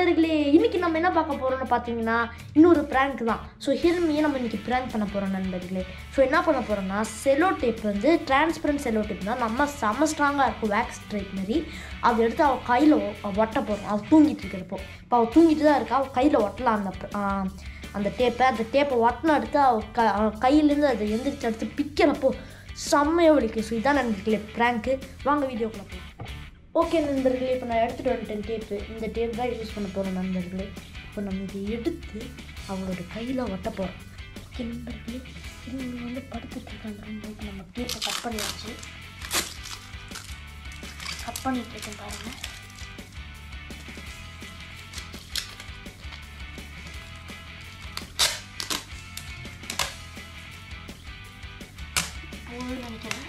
நண்பர்களே இன்னைக்கு நம்ம என்ன பார்க்க போறோம்னு பார்த்தீங்கன்னா இன்னொரு ப்ராங்க் தான் ஸோ ஹிர்மியை நம்ம இன்னைக்கு ப்ராங்க் பண்ண போறோம் நண்பர்களே ஸோ என்ன பண்ண போறோம்னா செலோ டேப் வந்து டிரான்ஸ்பரண்ட் செலோ டேப் தான் நம்ம செம ஸ்ட்ராங்காக இருக்கும் வேக்ஸ் ட்ரைப் மாதிரி அதை எடுத்து அவள் கையில் ஒட்ட போகிறோம் அவள் தூங்கிட்டு இருக்கிறப்போ இப்போ அவள் தூங்கிட்டு தான் இருக்கா அவள் கையில் ஒட்டலாம் அந்த pr- ஆ, அந்த டேப்பை அந்த டேப்பை ஒட்டின எடுத்து அவள் க அவள் கையிலேருந்து அதை எந்திரிச்சு எடுத்து பிக்கிறப்போ செம்மையாக வலிக்கும் ஸோ இதான் நண்பர்களே ப்ராங்க்கு வாங்க வீடியோக்குள்ள போகலாம் ஓகே நண்பர்களே இப்போ நான் எடுத்துகிட்டு வந்துட்டேன் டேப்பு இந்த டேப் தான் யூஸ் பண்ண போகிறோம் நண்பர்களே இப்போ நம்ம இதை எடுத்து அவளோட கையில் ஒட்ட போகிறோம் ஓகே நண்பர்களே இவங்க வந்து படுத்துட்டு இருக்காங்க இப்போ நம்ம டேப்பை கட் பண்ணியாச்சு கட் பண்ணிட்டு இருக்கேன் பாருங்கள் போதும்னு நினைக்கிறேன்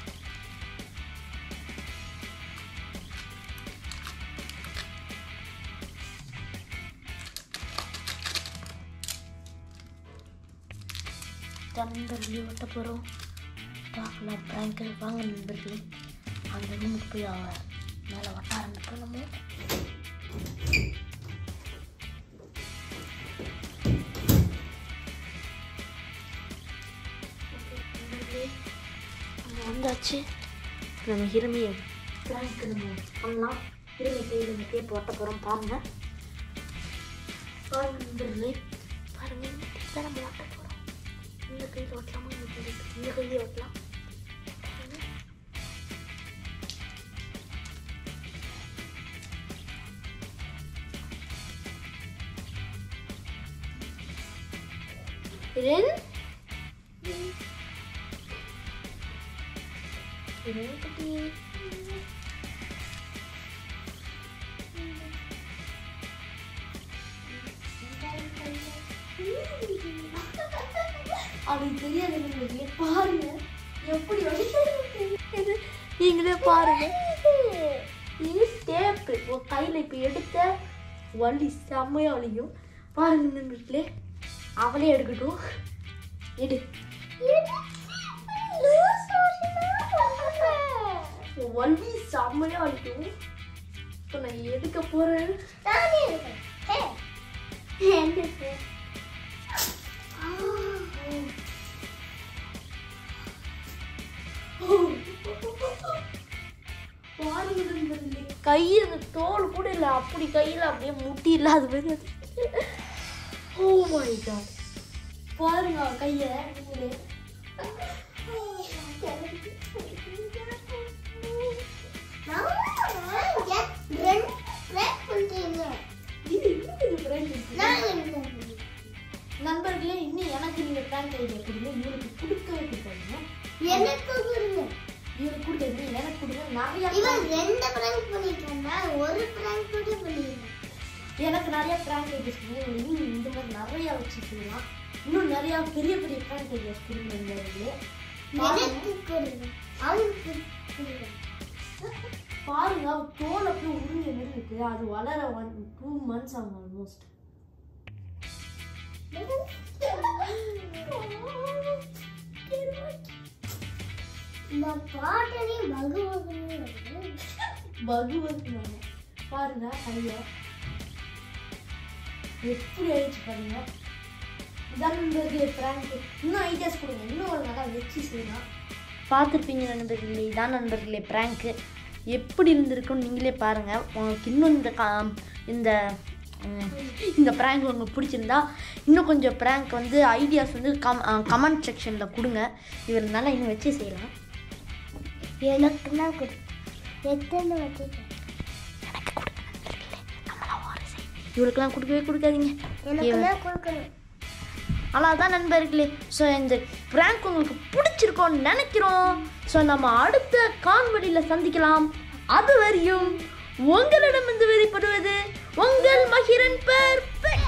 நண்பர்களே ஒட்ட போகிறோம் பார்க்கலாம் ப்ராங்கு வாங்க நண்பர்களே அந்த ரூமுக்கு போய் அவ மேலே ஒட்ட ஆரம்பிப்போம் நம்ம Okay, நண்பர்களே, நம்ம வந்தாச்சு நம்ம ஹிரமியை ப்ராங்க் நம்ம பண்ணலாம் ஹிரமி கையில் இந்த டேப் ஒட்ட போகிறோம் பாருங்கள் பாருங்க நண்பர்களே பாருங்க இந்த டேப் தான் நம்ம ஒட்ட போகிறோம் இந்த கையில் ஒட்டலாமா இந்த கையில் இந்த கையிலே ஒட்டலாம் பாருங்க. ரென் ரென் குட்டி அது தெரியாது உங்களுக்கு பாருங்க எப்படி வலிக்குது. நீங்களே பாருங்க இது டேப்பு உன் கையில் இப்போ எடுத்த வலி செம்மையா வலிக்கும் பாருங்க நண்பர்களே அவளே எடுக்கட்டும் எடு உன் வலி செம்மையா வலிக்கும் இப்போ நான் எடுக்க போறேன் பாருங்க நண்பர்களே. கை அந்த தோல் கூட இல்லை அப்படி கையில் அப்படியே முட்டி இல்லாத மாதிரி அது ஓ மை காட் பாருங்க அவ கையை நீங்களே இது இன்னும் இது friend இருக்கு. நண்பர்களே இன்னும் எனக்கு நீங்க பிராங்க் ஐடியா கொடுங்க இவருக்கு கொடுக்கவே கொடுக்காதீங்க எனக்கு கொடுங்க இவருக்கு கொடுக்காதீங்க எனக்கு கொடுங்க நிறைய இவன் ரெண்டு பிராங்க் பண்ணிட்டு இருந்தான் ஒரு பிராங்க் கூட பண்ணிருந்தான் எனக்கு நிறைய பிராங்க் ஐடியாஸ் கொடுங்க இன்னும் இந்த மாதிரி நிறைய வச்சுக்கலாம் இன்னும் நிறைய பெரிய பெரிய பிராங்க் ஐடியாஸ் கொடுங்க நண்பர்களே எனக்கு கொடுங்க அவனுக்கு கொடுங்க பாருங்க அவ தோல் அப்படியே உருங்க மாதிரி இருக்கு அது வளர ஒன் டூ மந்த்ஸ் ஆகும் ஆல்மோஸ்ட் இந்த பாட்டனே பகவானே பகுவத் நாம பாருங்க கைய எப்படி ஆயிடுச்சு பாருங்க இதான் நண்பர்களே பிராங்க் இன்னும் ஐடியாஸ் கொடுங்க இன்னும் ஒரு நல்லா வச்சு செய்யலாம் பார்த்துருப்பீங்க நண்பர்களே இதான் நண்பர்களே ப்ராங்க்கு எப்படி இருந்திருக்குன்னு நீங்களே பாருங்கள் உங்களுக்கு இன்னும் இந்த கா இந்த ம், இந்த ப்ராங்க் உங்களுக்கு பிடிச்சிருந்தா இன்னும் கொஞ்சம் ப்ராங்க் வந்து ஐடியாஸ் வந்து கம் கமெண்ட் செக்ஷனில் கொடுங்க இவர் நல்லா இன்னும் வச்சு செய்யலாம் எனக்கு தான் கொடு எத்தனை வச்சுட்டேன் இவருக்கெல்லாம் கொடுக்கவே கொடுக்காதீங்க எனக்கு தான் கொடுக்கணும் அதான் நண்பர்களே ஸோ இந்த ப்ராங்க் உங்களுக்கு பிடிச்சிருக்கோன்னு நினைக்கிறோம் ஸோ நம்ம அடுத்த காணொலியில் சந்திக்கலாம் அது வரையும் உங்களிடமிருந்து வெளிப்படுவது உங்கள் மகிரன் பெர்ஃபெக்ட்